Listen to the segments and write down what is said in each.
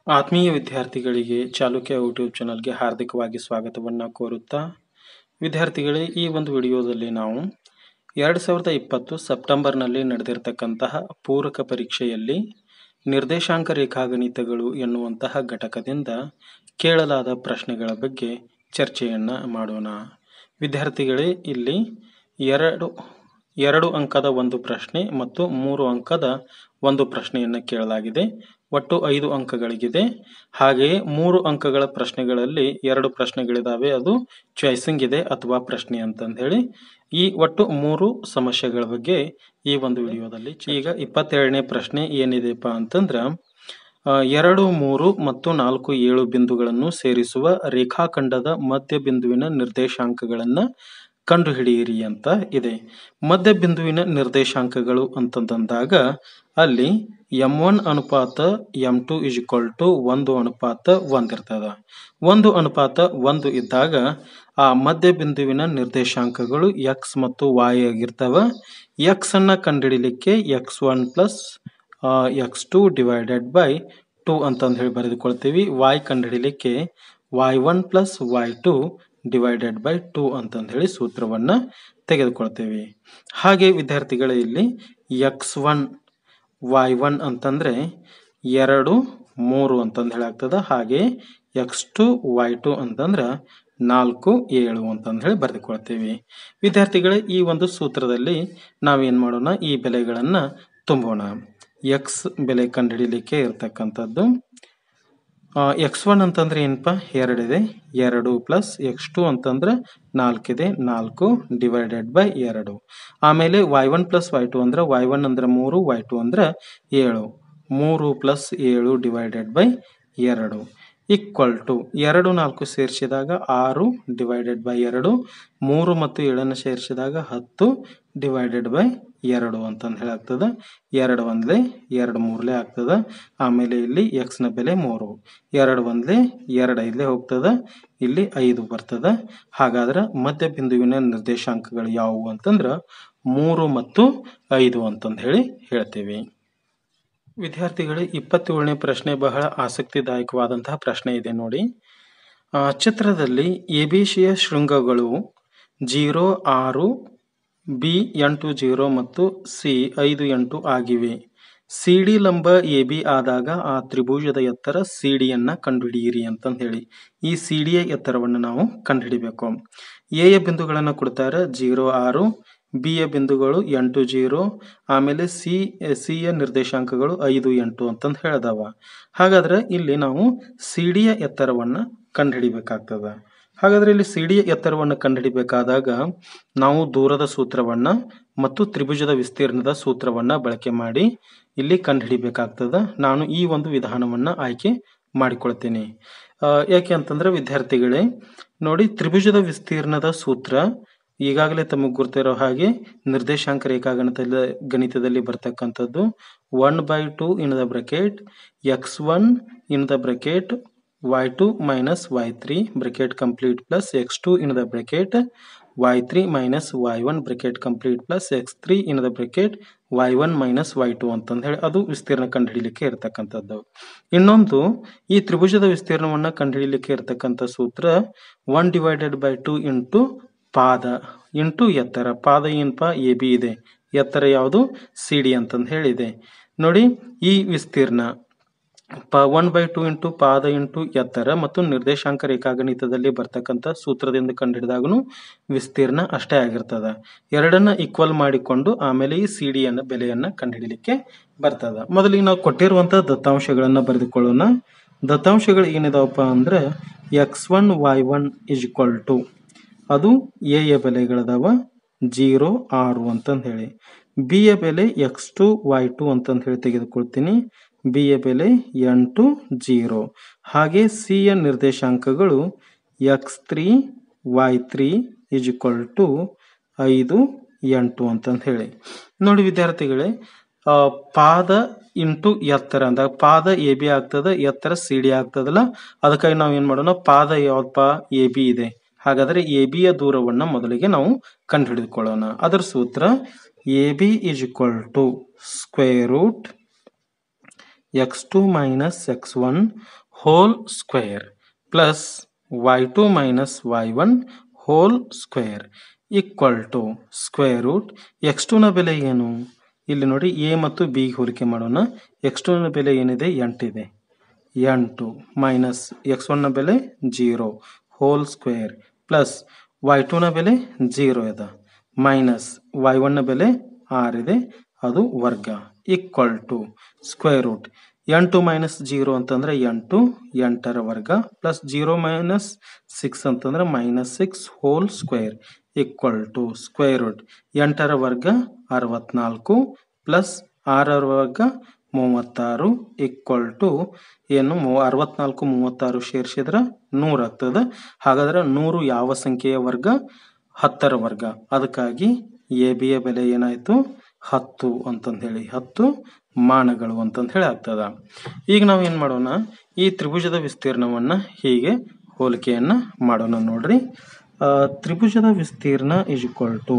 ಆತ್ಮೀಯ ವಿದ್ಯಾರ್ಥಿಗಳಿಗೆ ಚಾಲುಕ್ಯ ಯೂಟ್ಯೂಬ್ ಚಾನಲ್ಗೆ ಹಾರ್ದಿಕವಾಗಿ ಸ್ವಾಗತವನ್ನು ಕೋರುತ್ತಾ ವಿದ್ಯಾರ್ಥಿಗಳೇ ಈ ಒಂದು ವಿಡಿಯೋದಲ್ಲಿ ನಾವು ಎರಡು ಸಾವಿರದ ಇಪ್ಪತ್ತು ಸೆಪ್ಟೆಂಬರ್ನಲ್ಲಿ ನಡೆದಿರ್ತಕ್ಕಂತಹ ಪೂರಕ ಪರೀಕ್ಷೆಯಲ್ಲಿ ನಿರ್ದೇಶಾಂಕ ರೇಖಾಗಣಿತಗಳು ಎನ್ನುವಂತಹ ಘಟಕದಿಂದ ಕೇಳಲಾದ ಪ್ರಶ್ನೆಗಳ ಬಗ್ಗೆ ಚರ್ಚೆಯನ್ನು ಮಾಡೋಣ ವಿದ್ಯಾರ್ಥಿಗಳೇ ಇಲ್ಲಿ ಎರಡು ಎರಡು ಅಂಕದ ಒಂದು ಪ್ರಶ್ನೆ ಮತ್ತು ಮೂರು ಅಂಕದ ಒಂದು ಪ್ರಶ್ನೆಯನ್ನು ಕೇಳಲಾಗಿದೆ ಒಟ್ಟು ಐದು ಅಂಕಗಳಿಗಿದೆ ಹಾಗೆಯೇ ಮೂರು ಅಂಕಗಳ ಪ್ರಶ್ನೆಗಳಲ್ಲಿ ಎರಡು ಪ್ರಶ್ನೆಗಳಿದಾವೆ ಅದು ಚಾಯ್ಸಿಂಗ್ ಇದೆ ಅಥವಾ ಪ್ರಶ್ನೆ ಅಂತಂದು ಹೇಳಿ ಈ ಒಟ್ಟು ಮೂರು ಸಮಸ್ಯೆಗಳ ಬಗ್ಗೆ ಈ ಒಂದು ವಿಡಿಯೋದಲ್ಲಿ ಈಗ ಇಪ್ಪತ್ತೆರಡನೇ ಪ್ರಶ್ನೆ ಏನಿದೆಪ್ಪ ಅಂತಂದ್ರ ಆ, ಎರಡು ಮೂರು ಮತ್ತು ನಾಲ್ಕು ಏಳು ಬಿಂದುಗಳನ್ನು ಸೇರಿಸುವ ರೇಖಾಖಂಡದ ಮಧ್ಯ ಬಿಂದುವಿನ ನಿರ್ದೇಶಾಂಕಗಳನ್ನು ಕಂಡುಹಿಡಿಯಿರಿ ಅಂತ ಇದೆ ಮಧ್ಯ ಬಿಂದುವಿನ ನಿರ್ದೇಶಾಂಕಗಳು ಅಂತಂದಾಗ ಅಲ್ಲಿ ಎಂ ಒನ್ ಅನುಪಾತ M two is equal to ಒಂದು ಅನುಪಾತ ಒಂದಿರ್ತದ ಒಂದು ಅನುಪಾತ ಒಂದು ಇದ್ದಾಗ ಆ ಮಧ್ಯ ಬಿಂದುವಿನ ನಿರ್ದೇಶಾಂಕಗಳು ಎಕ್ಸ್ ಮತ್ತು ವಾಯ್ ಆಗಿರ್ತವ ಎಕ್ಸ್ ಅನ್ನ ಕಂಡುಹಿಡಿಲಿಕ್ಕೆ X one plus X two divided by two ಅಂತಂದು ಹೇಳಿ ಬರೆದುಕೊಳ್ತೀವಿ ವಾಯ್ ಕಂಡುಹಿಡಿಲಿಕ್ಕೆ Y one plus Y two divided by two ಅಂತಂದು ಹೇಳಿ ಸೂತ್ರವನ್ನು ತೆಗೆದುಕೊಳ್ತೀವಿ ಹಾಗೆ ವಿದ್ಯಾರ್ಥಿಗಳೇ ಇಲ್ಲಿ ಎಕ್ಸ್ ಒನ್ ವಾಯ್ ಒನ್ ಅಂತಂದರೆ ಎರಡು ಮೂರು ಅಂತಂದು ಹೇಳಾಗ್ತದೆ ಹಾಗೆ ಎಕ್ಸ್ ಟು ವೈ ಟು ಅಂತಂದ್ರೆ ನಾಲ್ಕು ಏಳು ಅಂತಂದು ಹೇಳಿ ಬರೆದುಕೊಳ್ತೀವಿ ವಿದ್ಯಾರ್ಥಿಗಳೇ ಈ ಒಂದು ಸೂತ್ರದಲ್ಲಿ ನಾವೇನು ಮಾಡೋಣ ಈ ಬೆಲೆಗಳನ್ನು ತುಂಬೋಣ ಎಕ್ಸ್ ಬೆಲೆ ಕಂಡುಹಿಡಿಲಿಕ್ಕೆ ಇರ್ತಕ್ಕಂಥದ್ದು ಎಕ್ಸ್ ಒನ್ ಅಂತಂದ್ರೆ ಏನಪ್ಪ ಎರಡಿದೆ ಎರಡು ಪ್ಲಸ್ ಎಕ್ಸ್ ಟು ಅಂತಂದ್ರೆ ನಾಲ್ಕಿದೆ ನಾಲ್ಕು ಡಿವೈಡೆಡ್ ಬೈ ಎರಡು ಆಮೇಲೆ Y one plus Y two ಅಂದ್ರೆ ವೈ ಒನ್ ಅಂದ್ರೆ ಮೂರು ವೈ ಟು ಅಂದ್ರೆ ಏಳು ಮೂರು ಪ್ಲಸ್ ಏಳು ಡಿವೈಡೆಡ್ ಬೈ ಎರಡು ಈಕ್ವಲ್ ಟು ಎರಡು ನಾಲ್ಕು ಸೇರಿಸಿದಾಗ ಆರು ಡಿವೈಡೆಡ್ ಬೈ ಎರಡು ಮೂರು ಮತ್ತು ಏಳನ್ನು ಸೇರಿಸಿದಾಗ ಹತ್ತು ಡಿವೈಡೆಡ್ ಬೈ ಎರಡು ಅಂತಂದು ಹೇಳಾಗ್ತದೆ ಎರಡು ಒಂದ್ಲೆ ಎರಡು ಮೂರ್ಲೆ ಆಗ್ತದೆ ಆಮೇಲೆ ಇಲ್ಲಿ ಎಕ್ಸ್ನ ಬೆಲೆ ಮೂರು ಎರಡು ಒಂದ್ಲೆ ಎರಡು ಐದ್ಲೆ ಹೋಗ್ತದೆ ಇಲ್ಲಿ ಐದು ಬರ್ತದೆ ಹಾಗಾದ್ರೆ ಮಧ್ಯ ಬಿಂದುವಿನ ನಿರ್ದೇಶಾಂಕಗಳು ಯಾವುವು ಅಂತಂದ್ರೆ ಮೂರು ಮತ್ತು ಐದು ಅಂತಂದು ಹೇಳಿ ಹೇಳ್ತೀವಿ ವಿದ್ಯಾರ್ಥಿಗಳೇ ಇಪ್ಪತ್ತೇಳನೇ ಪ್ರಶ್ನೆ ಬಹಳ ಆಸಕ್ತಿದಾಯಕವಾದಂತಹ ಪ್ರಶ್ನೆ ಇದೆ ನೋಡಿ ಆ, ಚಿತ್ರದಲ್ಲಿ ಎಬಿಸಿಯ ಶೃಂಗಗಳು ಜೀರೋ ಆರು ಬಿ ಎಂಟು ಜೀರೋ ಮತ್ತು ಸಿ ಐದು ಎಂಟು ಆಗಿವೆ ಸಿ ಡಿ ಲಂಬ ಎ ಬಿ ಆದಾಗ ಆ ತ್ರಿಭುಜದ ಎತ್ತರ ಸಿ ಡಿಯನ್ನು ಕಂಡುಹಿಡಿಯಿರಿ ಅಂತಂದು ಹೇಳಿ ಈ ಸಿ ಡಿಯ ಎತ್ತರವನ್ನು ನಾವು ಕಂಡುಹಿಡಿಬೇಕು ಎ ಯ ಬಿಂದುಗಳನ್ನು ಕೊಡ್ತಾರೆ ಜೀರೋ ಆರು ಬಿ ಯ ಬಿಂದುಗಳು ಎಂಟು ಜೀರೋ ಆಮೇಲೆ ಸಿ ಸಿ ಯ ನಿರ್ದೇಶಾಂಕಗಳು ಐದು ಎಂಟು ಅಂತಂದು ಹೇಳ್ದವ ಹಾಗಾದ್ರೆ ಇಲ್ಲಿ ನಾವು ಸಿ ಡಿಯ ಎತ್ತರವನ್ನು ಕಂಡುಹಿಡಿಬೇಕಾಗ್ತದ ಹಾಗಾದ್ರೆ ಇಲ್ಲಿ ಸಿ ಡಿಯ ಎತ್ತರವನ್ನು ಕಂಡುಹಿಡಿಬೇಕಾದಾಗ ನಾವು ದೂರದ ಸೂತ್ರವನ್ನ ಮತ್ತು ತ್ರಿಭುಜದ ವಿಸ್ತೀರ್ಣದ ಸೂತ್ರವನ್ನ ಬಳಕೆ ಮಾಡಿ ಇಲ್ಲಿ ಕಂಡುಹಿಡಿಬೇಕಾಗ್ತದ ನಾನು ಈ ಒಂದು ವಿಧಾನವನ್ನ ಆಯ್ಕೆ ಮಾಡಿಕೊಳ್ತೀನಿ ಆ, ಯಾಕೆ ಅಂತಂದ್ರೆ ವಿದ್ಯಾರ್ಥಿಗಳೇ ನೋಡಿ ತ್ರಿಭುಜದ ವಿಸ್ತೀರ್ಣದ ಸೂತ್ರ ಈಗಾಗಲೇ ತಮಗೆ ಗುರ್ತಿರೋ ಹಾಗೆ ನಿರ್ದೇಶಾಂಕ ರೇಖಾಗಣಿತದ ಗಣಿತದಲ್ಲಿ ಬರ್ತಕ್ಕಂಥದ್ದು one by two in the bracket X one in the bracket Y two minus Y three bracket complete plus X two in the bracket Y three minus Y one bracket complete plus X three in the bracket Y one minus Y two ಅಂತಂದು ಹೇಳಿ ಅದು ವಿಸ್ತೀರ್ಣ ಕಂಡುಹಿಡಿಲಿಕ್ಕೆ ಇರತಕ್ಕಂಥದ್ದು ಇನ್ನೊಂದು ಈ ತ್ರಿಭುಜದ ವಿಸ್ತೀರ್ಣವನ್ನು ಕಂಡುಹಿಡಿಲಿಕ್ಕೆ ಇರತಕ್ಕಂಥ ಸೂತ್ರ one divided by two into ಪಾದ ಇಂಟು ಎತ್ತರ ಪಾದ ಏನಪ್ಪ ಎ ಬಿ ಇದೆ ಎತ್ತರ ಯಾವುದು ಸಿ ಡಿ ಅಂತಂದು ಹೇಳಿದೆ ನೋಡಿ ಈ ವಿಸ್ತೀರ್ಣ ಪ ಒನ್ ಬೈ ಟು ಇಂಟು ಪಾದ ಇಂಟು ಎತ್ತರ ಮತ್ತು ನಿರ್ದೇಶಾಂಕ ರೇಖಾಗಣಿತದಲ್ಲಿ ಬರ್ತಕ್ಕಂಥ ಸೂತ್ರದಿಂದ ಕಂಡುಹಿಡಿದಾಗೂ ವಿಸ್ತೀರ್ಣ ಅಷ್ಟೇ ಆಗಿರ್ತದ ಎರಡನ್ನ ಈಕ್ವಲ್ ಮಾಡಿಕೊಂಡು ಆಮೇಲೆ ಈ ಸಿ ಡಿಯನ್ನು ಬೆಲೆಯನ್ನು ಕಂಡುಹಿಡಿಲಿಕ್ಕೆ ಬರ್ತದ ಮೊದಲಿಗೆ ನಾವು ಕೊಟ್ಟಿರುವಂಥ ದತ್ತಾಂಶಗಳನ್ನು ಬರೆದುಕೊಳ್ಳೋಣ ದತ್ತಾಂಶಗಳು ಏನಿದಾವಪ್ಪ ಅಂದ್ರೆ X one Y one is equal to ಅದು ಎ ಯ ಬೆಲೆಗಳದಾವ ಜೀರೋ ಆರು ಅಂತಂದು ಹೇಳಿ ಬಿ ಯ ಬೆಲೆ ಎಕ್ಸ್ ಟು ವೈ ಟು ಅಂತಂದು ಹೇಳಿ ತೆಗೆದುಕೊಳ್ತೀನಿ ಬಿ ಯ ಬೆಲೆ ಎಂಟು ಜೀರೋ ಹಾಗೆ ಸಿ ಯ ನಿರ್ದೇಶಾಂಕಗಳು X three Y three is equal to ಐದು ಎಂಟು ಅಂತಂದು ಹೇಳಿ ನೋಡಿ ವಿದ್ಯಾರ್ಥಿಗಳೇ ಆ, ಪಾದ ಇಂಟು ಎತ್ತರ ಅಂದಾಗ ಪಾದ ಎ ಬಿ ಆಗ್ತದ ಎತ್ತರ ಸಿ ಡಿ ಆಗ್ತದಲ್ಲ ಅದಕ್ಕಾಗಿ ನಾವು ಏನು ಮಾಡೋಣ ಪಾದ ಯಾವ್ದಪ್ಪ ಎ ಬಿ ಇದೆ ಹಾಗಾದರೆ ಎ ಬಿಯ ದೂರವನ್ನು ಮೊದಲಿಗೆ ನಾವು ಕಂಡುಹಿಡಿದುಕೊಳ್ಳೋಣ ಅದರ ಸೂತ್ರ A B is equal to square root X two minus X one whole square plus Y two minus Y one whole square equal to square root X ಟುನ ಬೆಲೆ ಏನು ಇಲ್ಲಿ ನೋಡಿ ಎ ಮತ್ತು ಬಿ ಹೋಲಿಕೆ ಮಾಡೋಣ ಎಕ್ಸ್ ಟುನ ಬೆಲೆ ಏನಿದೆ ಎಂಟಿದೆ ಎಂಟು ಮೈನಸ್ ಎಕ್ಸ್ ಒನ್ನ ಬೆಲೆ zero whole square plus Y ಟುನ ಬೆಲೆ ಜೀರೋ ಇದೆ ಮೈನಸ್ ವೈ ಒನ್ನ ಬೆಲೆ ಆರಿದೆ ಅದು ವರ್ಗ ಈಕ್ವಲ್ ಟು ಸ್ಕ್ವೇರ್ ರೂಟ್ ಎಂಟು ಮೈನಸ್ ಜೀರೋ ಅಂತಂದ್ರೆ ಎಂಟು ಎಂಟರ ವರ್ಗ ಪ್ಲಸ್ ಜೀರೋ ಮೈನಸ್ ಸಿಕ್ಸ್ ಅಂತಂದ್ರೆ minus six whole square equal to square root ಎಂಟರ ವರ್ಗ ಅರವತ್ನಾಲ್ಕು ಪ್ಲಸ್ ಆರರ ವರ್ಗ ಮೂವತ್ತಾರು ಈಕ್ವಲ್ ಟು ಏನು ಮೂ ಅರವತ್ನಾಲ್ಕು ಮೂವತ್ತಾರು ಸೇರಿಸಿದ್ರೆ ನೂರು ಆಗ್ತದೆ ಹಾಗಾದ್ರೆ ನೂರು ಯಾವ ಸಂಖ್ಯೆಯ ವರ್ಗ ಹತ್ತರ ವರ್ಗ ಅದಕ್ಕಾಗಿ ಎ ಬಿಯ ಬೆಲೆ ಏನಾಯಿತು ಹತ್ತು ಅಂತಂದು ಹೇಳಿ ಹತ್ತು ಮಾನಗಳು ಅಂತಂದು ಹೇಳಿ ಆಗ್ತದ ಈಗ ನಾವು ಏನು ಮಾಡೋಣ ಈ ತ್ರಿಭುಜದ ವಿಸ್ತೀರ್ಣವನ್ನ ಹೀಗೆ ಹೋಲಿಕೆಯನ್ನ ಮಾಡೋಣ ನೋಡ್ರಿ ಆ, ತ್ರಿಭುಜದ ವಿಸ್ತೀರ್ಣ is equal to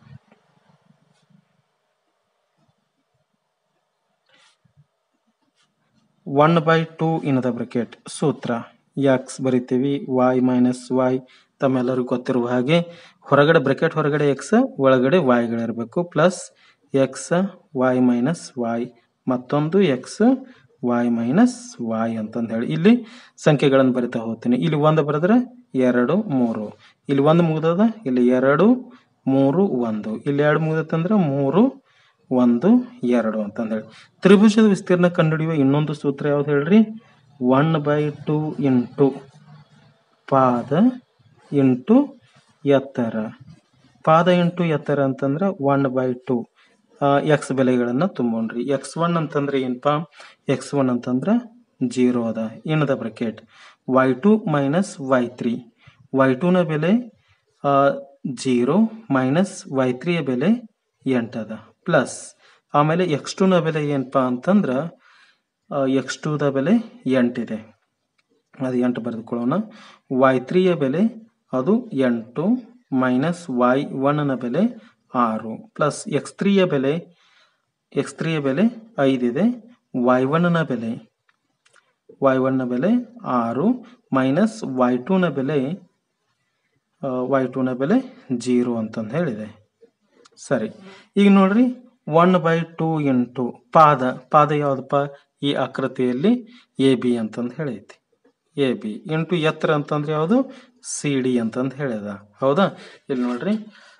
one by two in the bracket ಸೂತ್ರ ಎಕ್ಸ್ ಬರಿತೀವಿ ವಾಯ್ ಮೈನಸ್ ವಾಯ್ ತಮ್ಮೆಲ್ಲರಿಗೂ ಗೊತ್ತಿರುವ ಹಾಗೆ ಹೊರಗಡೆ ಬ್ರಕೆಟ್ ಹೊರಗಡೆ ಎಕ್ಸ್ ಒಳಗಡೆ ವಾಯ್ಗಳಿರಬೇಕು plus x y minus y ಮತ್ತೊಂದು ಎಕ್ಸ್ ವಾಯ್ ಮೈನಸ್ ವಾಯ್ ಅಂತಂದು ಹೇಳಿ ಇಲ್ಲಿ ಸಂಖ್ಯೆಗಳನ್ನು ಬರಿತಾ ಹೋಗ್ತೀನಿ ಇಲ್ಲಿ ಒಂದು ಬರೆದ್ರೆ ಎರಡು ಮೂರು ಇಲ್ಲಿ ಒಂದು ಮುಗ್ದದ ಇಲ್ಲಿ ಎರಡು ಮೂರು ಒಂದು ಇಲ್ಲಿ ಎರಡು ಮುಗ್ದತ್ತಂದ್ರೆ ಮೂರು ಒಂದು ಎರಡು ಅಂತಂದೇಳಿ ತ್ರಿಭುಜದ ವಿಸ್ತೀರ್ಣ ಕಂಡುಹಿಡಿಯುವ ಇನ್ನೊಂದು ಸೂತ್ರ ಯಾವ್ದು ಹೇಳ್ರಿ ಒನ್ ಬೈ ಟು ಇಂಟು ಪಾದ ಇಂಟು ಎತ್ತರ ಪಾದ ಇಂಟು ಎತ್ತರ ಅಂತಂದ್ರೆ ಒನ್ ಬೈ ಟು ಎಕ್ಸ್ ಬೆಲೆಗಳನ್ನು ತುಂಬೋಣ್ರಿ ಎಕ್ಸ್ ಒನ್ ಅಂತಂದ್ರೆ ಏನಪ್ಪಾ ಎಕ್ಸ್ ಒನ್ ಅಂತಂದ್ರೆ ಜೀರೋ ಅದ in the bracket Y two minus Y three y ಟುನ ಬೆಲೆ ಜೀರೋ ಮೈನಸ್ ವೈ ತ್ರೀಯ ಬೆಲೆ ಎಂಟದ ಪ್ಲಸ್ ಆಮೇಲೆ ಎಕ್ಸ್ ಟುನ ಬೆಲೆ ಏನಪ್ಪಾ ಅಂತಂದ್ರೆ ಎಕ್ಸ್ ಟುದ ಬೆಲೆ ಎಂಟಿದೆ ಅದು ಎಂಟು ಬರೆದುಕೊಳ್ಳೋಣ ವೈ ತ್ರೀಯ ಬೆಲೆ ಅದು ಎಂಟು ಮೈನಸ್ ವೈ ಒನ್ನ ಬೆಲೆ ಆರು ಪ್ಲಸ್ ಎಕ್ಸ್ ತ್ರೀಯ ಬೆಲೆ ಎಕ್ಸ್ ತ್ರೀಯ ಬೆಲೆ ಐದಿದೆ ವೈ ಒನ್ನ ಬೆಲೆ ವೈ ಒನ್ನ ಬೆಲೆ ಆರು ಮೈನಸ್ ವೈ ಟೂನ ಬೆಲೆ ವೈ ಟೂನ ಬೆಲೆ ಜೀರೋ ಅಂತಂದು ಹೇಳಿದೆ ಸರಿ ಈಗ ನೋಡ್ರಿ ಒನ್ ಬೈ ಟೂ ಇಂಟು ಪಾದ ಪಾದ ಯಾವುದಪ್ಪ ಈ ಆಕೃತಿಯಲ್ಲಿ ಎ ಬಿ ಅಂತಂದು ಹೇಳೈತಿ ಎ ಬಿ ಇಂಟು ಎತ್ತರ ಅಂತಂದ್ರೆ ಯಾವುದು ಸಿ ಡಿ ಅಂತಂದು ಹೇಳಿದ ಹೌದಾ ಇಲ್ಲಿ ನೋಡ್ರಿ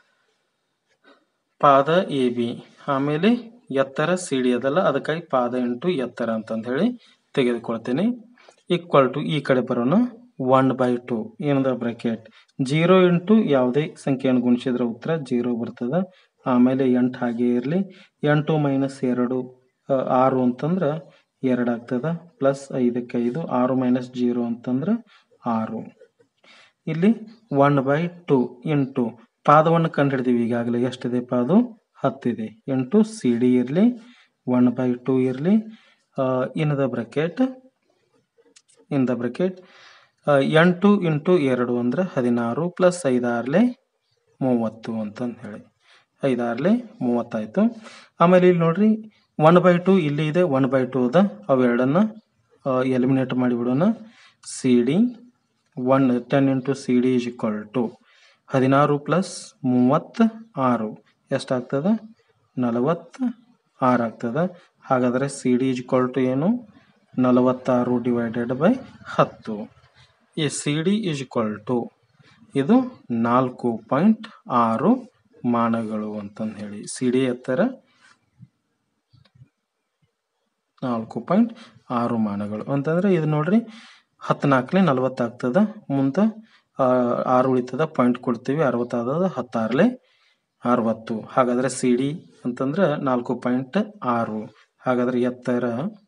ಪಾದ ಎ ಬಿ ಆಮೇಲೆ ಎತ್ತರ ಸಿ ಡಿ ಅದಲ್ಲ ಅದಕ್ಕಾಗಿ ಪಾದ ಇಂಟು ಎತ್ತರ ಅಂತಂದು ಹೇಳಿ ತೆಗೆದುಕೊಳ್ತೇನೆ ಈಕ್ವಲ್ ಟು ಈ ಕಡೆ ಬರೋಣ ಒನ್ ಬೈ ಟು ಏನದ ಬ್ರಾಕೆಟ್ ಜೀರೋ ಇಂಟು ಯಾವುದೇ ಸಂಖ್ಯೆಯನ್ನು ಗುಣಿಸಿದ್ರೆ ಉತ್ತರ ಜೀರೋ ಬರ್ತದ ಆಮೇಲೆ ಎಂಟು ಹಾಗೆ ಇರಲಿ ಎಂಟು ಮೈನಸ್ ಎರಡು ಆ, ಆರು ಅಂತಂದ್ರೆ ಎರಡು ಆಗ್ತದ ಪ್ಲಸ್ ಐದಕ್ಕೆ ಐದು ಆರು ಮೈನಸ್ ಜೀರೋ ಅಂತಂದ್ರೆ ಆರು ಇಲ್ಲಿ ಒನ್ ಬೈ ಟು ಇಂಟು ಪಾದವನ್ನು ಕಂಡುಹಿಡಿದೀವಿ ಈಗಾಗಲೇ ಎಷ್ಟಿದೆ ಪಾದು ಹತ್ತಿದೆ ಇಂಟು ಸಿ ಡಿ ಇರಲಿ ಒನ್ ಬೈ ಟು ಇರಲಿ in the bracket in the bracket ಎಂಟು ಇಂಟು ಎರಡು ಅಂದ್ರೆ ಹದಿನಾರು ಪ್ಲಸ್ ಐದಾರ್ಲೆ ಮೂವತ್ತು ಅಂತಂದು ಹೇಳಿ ಐದಾರ್ಲೆ ಮೂವತ್ತಾಯಿತು ಆಮೇಲೆ ಇಲ್ಲಿ ನೋಡ್ರಿ ಒನ್ ಬೈ ಟು ಇಲ್ಲಿ ಇದೆ ಒನ್ ಬೈ ಟು ಅದ ಅವೆರಡನ್ನ ಎಲಿಮಿನೇಟ್ ಮಾಡಿಬಿಡೋಣ C D one ten into C D is equal to ಹದಿನಾರು ಪ್ಲಸ್ ಮೂವತ್ತ ಆರು ಎಷ್ಟಾಗ್ತದೆ ನಲವತ್ತ ಆರು ಆಗ್ತದೆ ಹಾಗಾದರೆ C D is equal to ಏನು ನಲವತ್ತಾರು ಡಿವೈಡೆಡ್ ಬೈ ಹತ್ತು ಈ C D is equal to ಇದು ನಾಲ್ಕು ಪಾಯಿಂಟ್ ಆರು ಮಾನಗಳು ಅಂತಂದು ಹೇಳಿ ಸಿ ಡಿ ಎತ್ತರ ನಾಲ್ಕು ಪಾಯಿಂಟ್ ಆರು ಮಾನಗಳು ಅಂತಂದ್ರೆ ಇದು ನೋಡ್ರಿ ಹತ್ನಾಲ್ಕಲೆ ನಲವತ್ತಾಗ್ತದ ಮುಂದೆ ಆರು ಉಳಿತದ ಪಾಯಿಂಟ್ ಕೊಡ್ತೀವಿ ಅರವತ್ತಾದ ಹತ್ತಾರಲೆ ಅರವತ್ತು ಹಾಗಾದ್ರೆ ಸಿ ಡಿ ಅಂತಂದ್ರೆ ನಾಲ್ಕು ಪಾಯಿಂಟ್ ಆರು ಹಾಗಾದ್ರೆ ಎತ್ತರ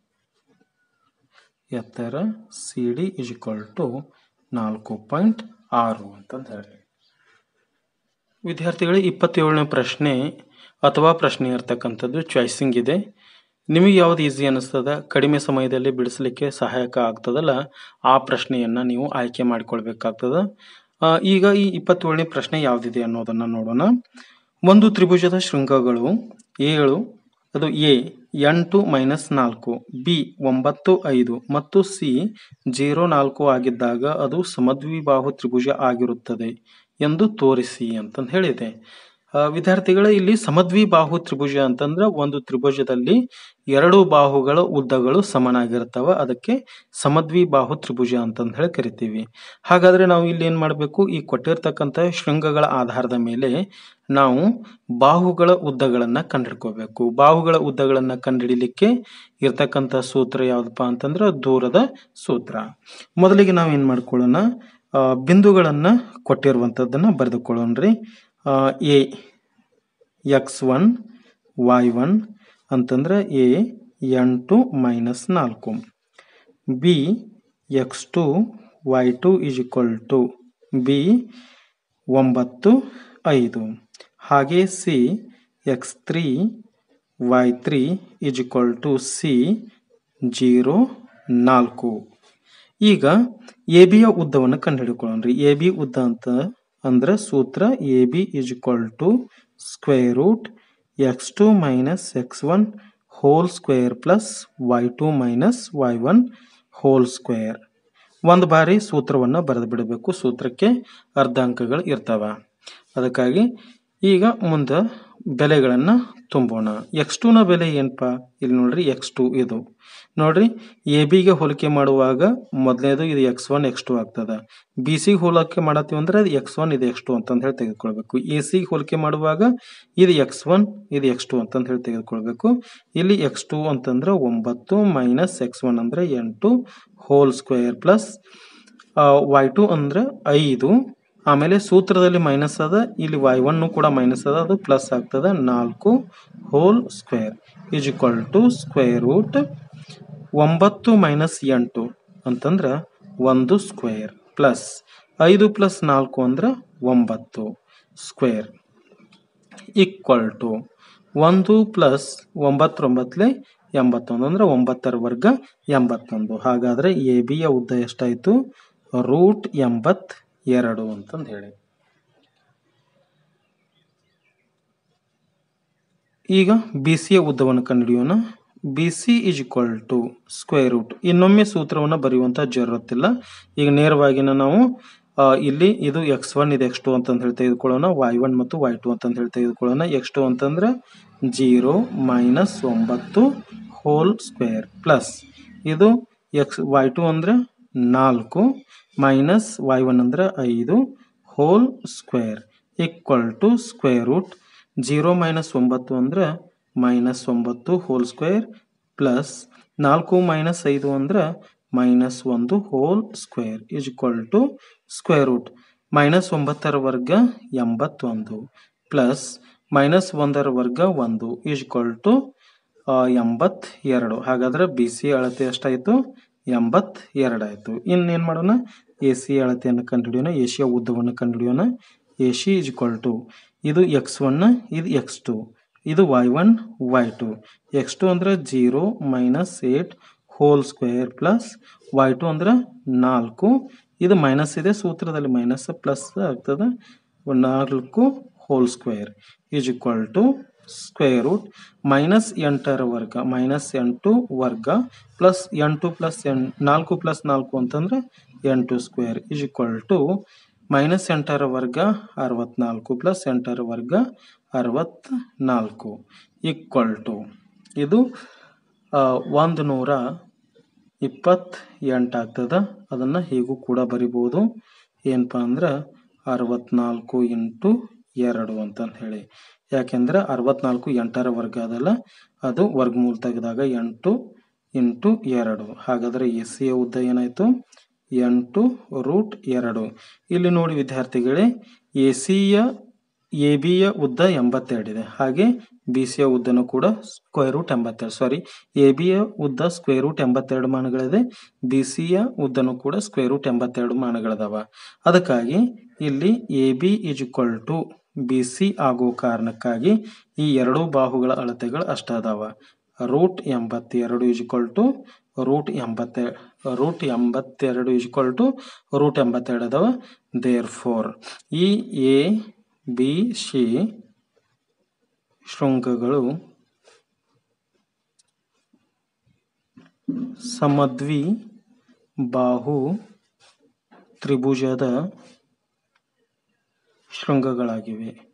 ಎತ್ತರ C D is equal to ನಾಲ್ಕು ಪಾಯಿಂಟ್ ಆರು ಅಂತಂದು ಹೇಳಿ ವಿದ್ಯಾರ್ಥಿಗಳಿಗೆ ಇಪ್ಪತ್ತೇಳನೇ ಪ್ರಶ್ನೆ ಅಥವಾ ಪ್ರಶ್ನೆ ಇರ್ತಕ್ಕಂಥದ್ದು ಚಾಯ್ಸಿಂಗ್ ಇದೆ ನಿಮಗೆ ಯಾವ್ದು ಈಸಿ ಅನ್ನಿಸ್ತದ ಕಡಿಮೆ ಸಮಯದಲ್ಲಿ ಬಿಡಿಸಲಿಕ್ಕೆ ಸಹಾಯಕ ಆಗ್ತದಲ್ಲ ಆ ಪ್ರಶ್ನೆಯನ್ನು ನೀವು ಆಯ್ಕೆ ಮಾಡಿಕೊಳ್ಬೇಕಾಗ್ತದ ಆ, ಈಗ ಈ ಇಪ್ಪತ್ತೇಳನೇ ಪ್ರಶ್ನೆ ಯಾವುದಿದೆ ಅನ್ನೋದನ್ನು ನೋಡೋಣ ಒಂದು ತ್ರಿಭುಜದ ಶೃಂಗಗಳು ಏಳು ಅದು ಎ ಎಂಟು ಮೈನಸ್ ನಾಲ್ಕು ಬಿ ಒಂಬತ್ತು ಐದು ಮತ್ತು ಸಿ ಜೀರೋ ನಾಲ್ಕು ಆಗಿದ್ದಾಗ ಅದು ಸಮದ್ವಿಬಾಹು ತ್ರಿಭುಜ ಆಗಿರುತ್ತದೆ ಎಂದು ತೋರಿಸಿ ಅಂತಂದು ಹೇಳಿದೆ ಆ, ವಿದ್ಯಾರ್ಥಿಗಳೇ ಇಲ್ಲಿ ಸಮದ್ವಿಬಾಹು ತ್ರಿಭುಜ ಅಂತಂದ್ರೆ ಒಂದು ತ್ರಿಭುಜದಲ್ಲಿ ಎರಡು ಬಾಹುಗಳ ಉದ್ದಗಳು ಸಮನಾಗಿರ್ತವ ಅದಕ್ಕೆ ಸಮದ್ವಿಬಾಹು ತ್ರಿಭುಜ ಅಂತಂದು ಹೇಳಿ ಕರಿತೀವಿ ಹಾಗಾದ್ರೆ ನಾವು ಇಲ್ಲಿ ಏನ್ ಮಾಡಬೇಕು ಈ ಕೊಟ್ಟಿರ್ತಕ್ಕಂಥ ಶೃಂಗಗಳ ಆಧಾರದ ಮೇಲೆ ನಾವು ಬಾಹುಗಳ ಉದ್ದಗಳನ್ನ ಕಂಡುಹಿಡ್ಕೋಬೇಕು ಬಾಹುಗಳ ಉದ್ದಗಳನ್ನ ಕಂಡುಹಿಡಿಲಿಕ್ಕೆ ಇರ್ತಕ್ಕಂಥ ಸೂತ್ರ ಯಾವ್ದಪ್ಪ ಅಂತಂದ್ರೆ ದೂರದ ಸೂತ್ರ ಮೊದಲಿಗೆ ನಾವು ಏನ್ ಮಾಡ್ಕೊಳ್ಳೋಣ ಆ, ಬಿಂದುಗಳನ್ನ ಕೊಟ್ಟಿರುವಂಥದ್ದನ್ನ ಬರೆದುಕೊಳ್ಳೋಣ್ರಿ A x one Y one ಅಂತಂದ್ರೆ ಎ ಎಂಟು ಮೈನಸ್ ನಾಲ್ಕು B x two y two is equal to B ಒಂಬತ್ತು ಐದು ಹಾಗೆ C x three Y three is equal to C zero ನಾಲ್ಕು ಈಗ ಎ ಬಿಯ ಉದ್ದವನ್ನು ಕಂಡುಹಿಡ್ಕೊಳ್ಳೋಣ್ರಿ ಎ ಬಿ ಉದ್ದ ಅಂತ ಅಂದ್ರೆ ಸೂತ್ರ A B is equal to square root X two minus X one whole square plus Y two minus Y one whole square ಒಂದು ಬಾರಿ ಸೂತ್ರವನ್ನು ಬರೆದು ಬಿಡಬೇಕು ಸೂತ್ರಕ್ಕೆ ಅರ್ಧ ಅಂಕಗಳು ಇರ್ತಾವ ಅದಕ್ಕಾಗಿ ಈಗ ಮುಂದೆ ಬೆಲೆಗಳನ್ನು ತುಂಬೋಣ ಎಕ್ಸ್ ಟೂನ ಬೆಲೆ ಏನಪ್ಪ ಇಲ್ಲಿ ನೋಡ್ರಿ ಎಕ್ಸ್ ಟು ಇದು ನೋಡ್ರಿ ಎ ಬಿಗೆ ಹೋಲಿಕೆ ಮಾಡುವಾಗ ಮೊದಲನೇದು ಇದು ಎಕ್ಸ್ ಒನ್ ಎಕ್ಸ್ ಟು ಆಗ್ತದ ಬಿ ಸಿಗೆ ಹೋಲಿಕೆ ಮಾಡತ್ತೀವಿ ಅಂದ್ರೆ ಅದು ಎಕ್ಸ್ ಒನ್ ಇದು ಎಕ್ಸ್ ಟು ಅಂತಂದು ಹೇಳಿ ತೆಗೆದುಕೊಳ್ಬೇಕು ಎ ಸಿಗೆ ಹೋಲಿಕೆ ಮಾಡುವಾಗ ಇದು ಎಕ್ಸ್ ಒನ್ ಇದು ಎಕ್ಸ್ ಟು ಅಂತಂದು ಹೇಳಿ ತೆಗೆದುಕೊಳ್ಬೇಕು ಇಲ್ಲಿ ಎಕ್ಸ್ ಟು ಅಂತಂದ್ರೆ ಒಂಬತ್ತು ಮೈನಸ್ ಎಕ್ಸ್ ಒನ್ ಅಂದ್ರೆ ಎಂಟು whole square plus Y two ಅಂದ್ರೆ ಐದು ಆಮೇಲೆ ಸೂತ್ರದಲ್ಲಿ ಮೈನಸ್ ಅದ ಇಲ್ಲಿ ವೈ ಒನ್ ಕೂಡ ಮೈನಸ್ ಅದ ಅದು ಪ್ಲಸ್ ಆಗ್ತದ ನಾಲ್ಕು whole square is equal to square root ಒಂಬತ್ತು ಮೈನಸ್ ಎಂಟು ಅಂತಂದ್ರೆ ಒಂದು ಸ್ಕ್ವೇರ್ ಪ್ಲಸ್ ಐದು ಪ್ಲಸ್ ನಾಲ್ಕು ಅಂದ್ರೆ ಒಂಬತ್ತು ಸ್ಕ್ವೇರ್ ಈಕ್ವಲ್ ಟು ಒಂದು ಪ್ಲಸ್ ಒಂಬತ್ತೊಂಬತ್ತಲೆ ಎಂಬತ್ತೊಂದು ಅಂದ್ರೆ ಒಂಬತ್ತರ ವರ್ಗ ಎಂಬತ್ತೊಂದು ಹಾಗಾದ್ರೆ ಎ ಬಿಯ ಉದ್ದ ಎಷ್ಟಾಯ್ತು ರೂಟ್ ಎಂಬತ್ ಎರಡು ಅಂತಂದು ಹೇಳಿ ಈಗ ಬಿ ಸಿಯ ಉದ್ದವನ್ನು ಕಂಡುಹಿಡಿಯೋಣ B C is equal to square root ಇನ್ನೊಮ್ಮೆ ಸೂತ್ರವನ್ನು ಬರೆಯುವಂಥ ಜरूरत ಈಗ ನೇರವಾಗಿನ ನಾವು ಆ, ಇಲ್ಲಿ ಇದು ಎಕ್ಸ್ ಒನ್ ಇದು ಎಕ್ಸ್ ಟು ಅಂತಂದು ಹೇಳಿ ತೆಗೆದುಕೊಳ್ಳೋಣ ವೈ ಒನ್ ಮತ್ತು ವೈ ಟು ಅಂತಂದು ಹೇಳಿ ತೆಗೆದುಕೊಳ್ಳೋಣ ಎಕ್ಸ್ ಟು ಅಂತಂದ್ರೆ ಜೀರೋ ಮೈನಸ್ ಒಂಬತ್ತು ಹೋಲ್ ಸ್ಕ್ವೇರ್ ಪ್ಲಸ್ ಇದು ಎಕ್ಸ್ ವೈ ಟು ಅಂದ್ರೆ ನಾಲ್ಕು ಮೈನಸ್ ವೈ ಒನ್ ಅಂದ್ರೆ ಐದು whole square equal to square root zero minus ಒಂಬತ್ತು ಅಂದ್ರೆ ಮೈನಸ್ ಒಂಬತ್ತು ಹೋಲ್ ಸ್ಕ್ವೇರ್ ಪ್ಲಸ್ ನಾಲ್ಕು ಮೈನಸ್ ಐದು ಅಂದ್ರೆ ಮೈನಸ್ ಒಂದು whole square is equal to square root minus ಒಂಬತ್ತರ ವರ್ಗ ಎಂಬತ್ತೊಂದು ಪ್ಲಸ್ ಮೈನಸ್ ಒಂದರ ವರ್ಗ ಒಂದು ಇಸ್ ಈಕ್ವಲ್ ಟು ಎಂಬತ್ತೆರಡು ಹಾಗಾದ್ರೆ ಬಿ ಸಿ ಅಳತೆ ಎಷ್ಟಾಯಿತು ಎಂಬತ್ತೆರಡು ಆಯಿತು ಇನ್ನೇನು ಮಾಡೋಣ ಎ ಸಿ ಅಳತೆಯನ್ನು ಕಂಡುಹಿಡಿಯೋಣ ಎಸಿಯ ಉದ್ದವನ್ನು ಕಂಡುಹಿಡಿಯೋಣ A C is equal to ಇದು ಎಕ್ಸ್ ಒನ್ ಇದು ಎಕ್ಸ್ ಟು ಇದು y one y two x two ಅಂದ್ರೆ zero minus eight whole square plus Y two ಅಂದ್ರೆ ನಾಲ್ಕು ಇದು ಮೈನಸ್ ಇದೆ ಸೂತ್ರದಲ್ಲಿ ಮೈನಸ್ ಪ್ಲಸ್ ಆಗ್ತದೆ ನಾಲ್ಕು whole square is equal to square root minus ಎಂಟರ ವರ್ಗ ಮೈನಸ್ ಎಂಟು ವರ್ಗ ಪ್ಲಸ್ ಎಂಟು ಪ್ಲಸ್ ಎಂ ನಾಲ್ಕು ಪ್ಲಸ್ ನಾಲ್ಕು ಅಂತಂದ್ರೆ ಎಂಟು square is equal to minus ಎಂಟರ ವರ್ಗ ಅರವತ್ನಾಲ್ಕು ಪ್ಲಸ್ ಎಂಟರ ವರ್ಗ ಅರವತ್ನಾಲ್ಕು ಈಕ್ವಲ್ ಟು ಇದು ಆ, ಒಂದು ನೂರ ಇಪ್ಪತ್ತೆಂಟು ಆಗ್ತದೆ ಅದನ್ನು ಹೀಗೂ ಕೂಡ ಬರಿಬೋದು ಏನಪ್ಪ ಅಂದ್ರೆ ಅರವತ್ನಾಲ್ಕು ಇಂಟು ಎರಡು ಅಂತಂದು ಹೇಳಿ ಯಾಕೆಂದ್ರೆ ಅರವತ್ನಾಲ್ಕು ಎಂಟರ ವರ್ಗ ಅದಲ್ಲ ಅದು ವರ್ಗಮೂಲ ತೆಗೆದಾಗ ಎಂಟು ಇಂಟು ಎರಡು ಹಾಗಾದರೆ ಎಸ್ ಸಿಯ ಉದ್ದ ಏನಾಯಿತು ಎಂಟು ರೂಟ್ ಎರಡು ಇಲ್ಲಿ ನೋಡಿ ವಿದ್ಯಾರ್ಥಿಗಳೇ ಎ ಸಿಯ ಎ ಬಿಯ ಉದ್ದ ಎಂಬತ್ತೆರಡಿದೆ ಹಾಗೆ ಬಿ ಸಿಯ ಉದ್ದನೂ ಕೂಡ ಸ್ಕ್ವೇರ್ ರೂಟ್ ಎಂಬತ್ತೆರಡು ಸಾರಿ ಎ ಬಿಯ ಉದ್ದ ಸ್ಕ್ವೇರ್ ರೂಟ್ ಎಂಬತ್ತೆರಡು ಮಾನಗಳಿದೆ ಬಿ ಸಿಯ ಉದ್ದನೂ ಕೂಡ ಸ್ಕ್ವೇರ್ ರೂಟ್ ಎಂಬತ್ತೆರಡು ಮಾನಗಳಿದಾವ ಅದಕ್ಕಾಗಿ ಇಲ್ಲಿ A B is equal to B C ಆಗೋ ಕಾರಣಕ್ಕಾಗಿ ಈ ಎರಡೂ ಬಾಹುಗಳ ಅಳತೆಗಳು ಅಷ್ಟ ಅದಾವ ರೂಟ್ ಎಂಬತ್ತೆರಡು ಇಸ್ ಈಕ್ವಲ್ ಟು ರೂಟ್ ಎಂಬತ್ತೆ ರೂಟ್ ಎಂಬತ್ತೆರಡು ಇಸ್ ಈಕ್ವಲ್ ಟು ರೂಟ್ ಎಂಬತ್ತೆರಡು ಅದಾವ ದೇರ್ ಫೋರ್ ಈ ಎ ಬಿ ಸಿ ಶೃಂಗಗಳು ಸಮದ್ವಿ ಬಾಹು ತ್ರಿಭುಜದ ಶೃಂಗಗಳಾಗಿವೆ